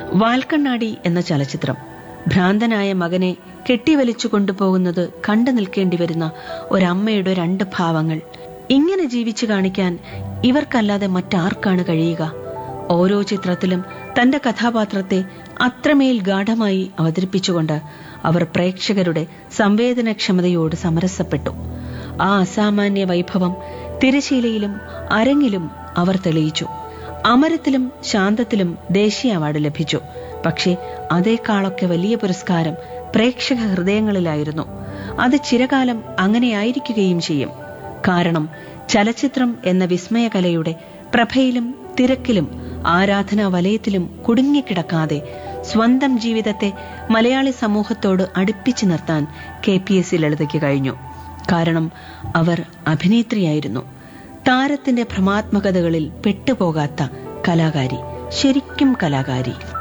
വാൽക്കണ്ണാടി എന്ന ചലച്ചിത്രം ഭ്രാന്തനായ മകനെ കെട്ടിവലിച്ചു കൊണ്ടുപോകുന്നത് കണ്ടു നിൽക്കേണ്ടി വരുന്ന ഒരമ്മയുടെ രണ്ട് ഭാവങ്ങൾ ഇങ്ങനെ ജീവിച്ചു കാണിക്കാൻ ഇവർക്കല്ലാതെ മറ്റാർക്കാണ് കഴിയുക ഓരോ ചിത്രത്തിലും തന്റെ കഥാപാത്രത്തെ അത്രമേൽ ഗാഠമായി അവതരിപ്പിച്ചുകൊണ്ട് അവർ പ്രേക്ഷകരുടെ സംവേദനക്ഷമതയോട് സമരസപ്പെട്ടു ആ അസാമാന്യ വൈഭവം തിരശീലയിലും അരങ്ങിലും അവർ തെളിയിച്ചു അമരത്തിലും ശാന്തത്തിലും ദേശീയ അവാർഡ് ലഭിച്ചു പക്ഷേ അതേക്കാളൊക്കെ വലിയ പുരസ്കാരം പ്രേക്ഷക ഹൃദയങ്ങളിലായിരുന്നു അത് ചിരകാലം അങ്ങനെയായിരിക്കുകയും ചെയ്യും കാരണം ചലച്ചിത്രം എന്ന വിസ്മയകലയുടെ പ്രഭയിലും തിരക്കിലും ആരാധനാ വലയത്തിലും കുടുങ്ങിക്കിടക്കാതെ സ്വന്തം ജീവിതത്തെ മലയാളി സമൂഹത്തോട് അടുപ്പിച്ചു നിർത്താൻ കെ പി എസ് സി ലളിതയ്ക്ക് കഴിഞ്ഞു കാരണം അവർ അഭിനേത്രിയായിരുന്നു താരത്തിന്റെ ഭ്രമാത്മകതകളിൽ പെട്ടുപോകാത്ത കലാകാരി ശരിക്കും കലാകാരി